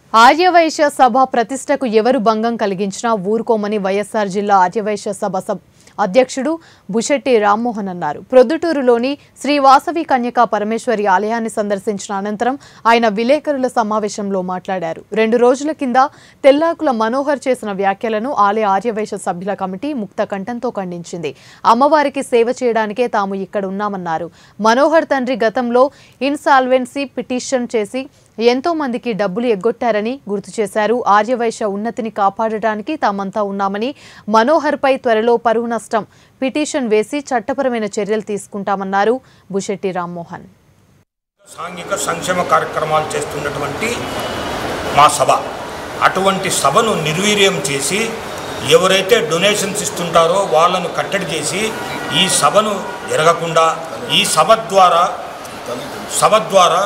ఆర్యవైశ్య సభ ప్రతిష్టకు ఎవరు భంగం కలిగించినా ఊరుకోమని వైఎస్ఆర్ జిల్లా ఆర్యవైశ్య సభ సబ్ అధ్యక్షుడు బుషెట్టి రామ్మోహన్ అన్నారు ప్రొద్దుటూరులోని శ్రీ వాసవి కన్యకా పరమేశ్వరి ఆలయాన్ని సందర్శించిన అనంతరం ఆయన విలేకరుల సమావేశంలో మాట్లాడారు రెండు రోజుల కింద తెల్లాకుల మనోహర్ చేసిన వ్యాఖ్యలను ఆలయ ఆర్యవైశ్య సభ్యుల కమిటీ ముక్త కంఠంతో ఖండించింది అమ్మవారికి సేవ చేయడానికే తాము ఇక్కడ ఉన్నామన్నారు మనోహర్ తండ్రి గతంలో ఇన్సాల్వెన్సీ పిటిషన్ చేసి ఎంతో మందికి డబ్బులు ఎగ్గొట్టారని గుర్తు చేశారు ఆర్యవైశ్య ఉన్నతిని కాపాడటానికి తామంతా ఉన్నామని మనోహర్పై త్వరలో పరువు నష్టం పిటిషన్ వేసి చట్టపరమైన చర్యలు తీసుకుంటామన్నారు బుషెట్టి రామ్మోహన్ సాంఘిక సంక్షేమ కార్యక్రమాలు చేస్తున్నటువంటి మా సభ అటువంటి సభను నిర్వీర్యం చేసి ఎవరైతే డొనేషన్స్ ఇస్తుంటారో వాళ్ళను కట్టడి చేసి ఈ సభను జరగకుండా ఈ సభ ద్వారా సభ ద్వారా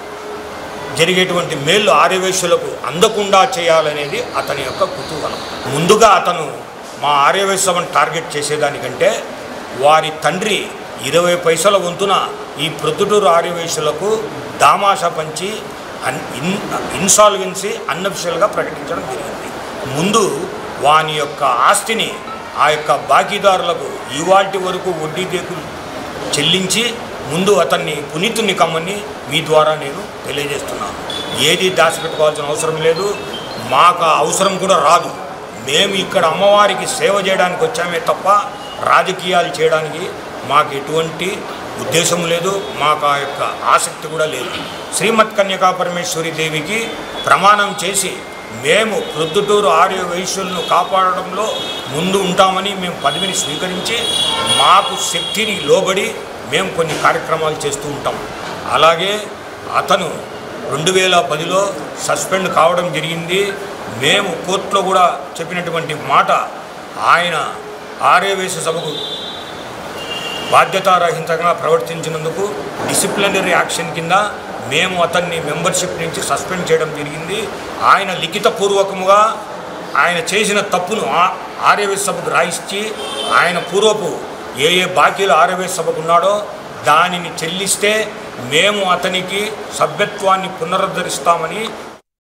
జరిగేటువంటి మేళ్ళు ఆర్యవేశ్యులకు అందకుండా చేయాలనేది అతని యొక్క కుతూహలం ముందుగా అతను మా ఆర్యవేశ సభను టార్గెట్ చేసేదానికంటే వారి తండ్రి ఇరవై పైసల వంతున ఈ ప్రొద్దుటూరు ఆర్యవేశ్యులకు దామాషా పంచి అన్ ఇన్ ఇన్సాల్వెన్సీ అన్అఫిషియల్గా ప్రకటించడం జరిగింది ముందు వాని యొక్క ఆస్తిని ఆ యొక్క బాకీదారులకు ఇవాటి వరకు వడ్డీ దేకులు చెల్లించి ముందు అతన్ని పునీతుని కమ్మని మీ ద్వారా నేను తెలియజేస్తున్నాను ఏది దాచిపెట్టుకోవాల్సిన అవసరం లేదు మాకు ఆ అవసరం కూడా రాదు మేము ఇక్కడ అమ్మవారికి సేవ చేయడానికి వచ్చామే తప్ప రాజకీయాలు చేయడానికి మాకు ఎటువంటి ఉద్దేశం లేదు మాకు ఆ యొక్క ఆసక్తి కూడా లేదు శ్రీమత్ కన్యకా పరమేశ్వరి దేవికి ప్రమాణం చేసి మేము ప్రొద్దుటూరు ఆర్య వైశ్యులను కాపాడడంలో ముందు ఉంటామని మేము పదవిని స్వీకరించి మాకు శక్తిని లోబడి మేము కొన్ని కార్యక్రమాలు చేస్తూ ఉంటాం అలాగే అతను రెండు వేల పదిలో సస్పెండ్ కావడం జరిగింది మేము కోర్టులో కూడా చెప్పినటువంటి మాట ఆయన ఆర్యవేశ సభకు బాధ్యతారహితంగా ప్రవర్తించినందుకు డిసిప్లినరీ యాక్షన్ కింద మేము అతన్ని మెంబర్షిప్ నుంచి సస్పెండ్ చేయడం జరిగింది ఆయన లిఖితపూర్వకముగా ఆయన చేసిన తప్పును ఆ- ఆర్యవేశ సభకు రాయించి ఆయన పూర్వపు ఏ ఏ బాకీలు ఆర్యవేశ సభకు ఉన్నాడో దానిని చెల్లిస్తే మేము అతనికి సభ్యత్వాన్ని పునరుద్ధరిస్తామని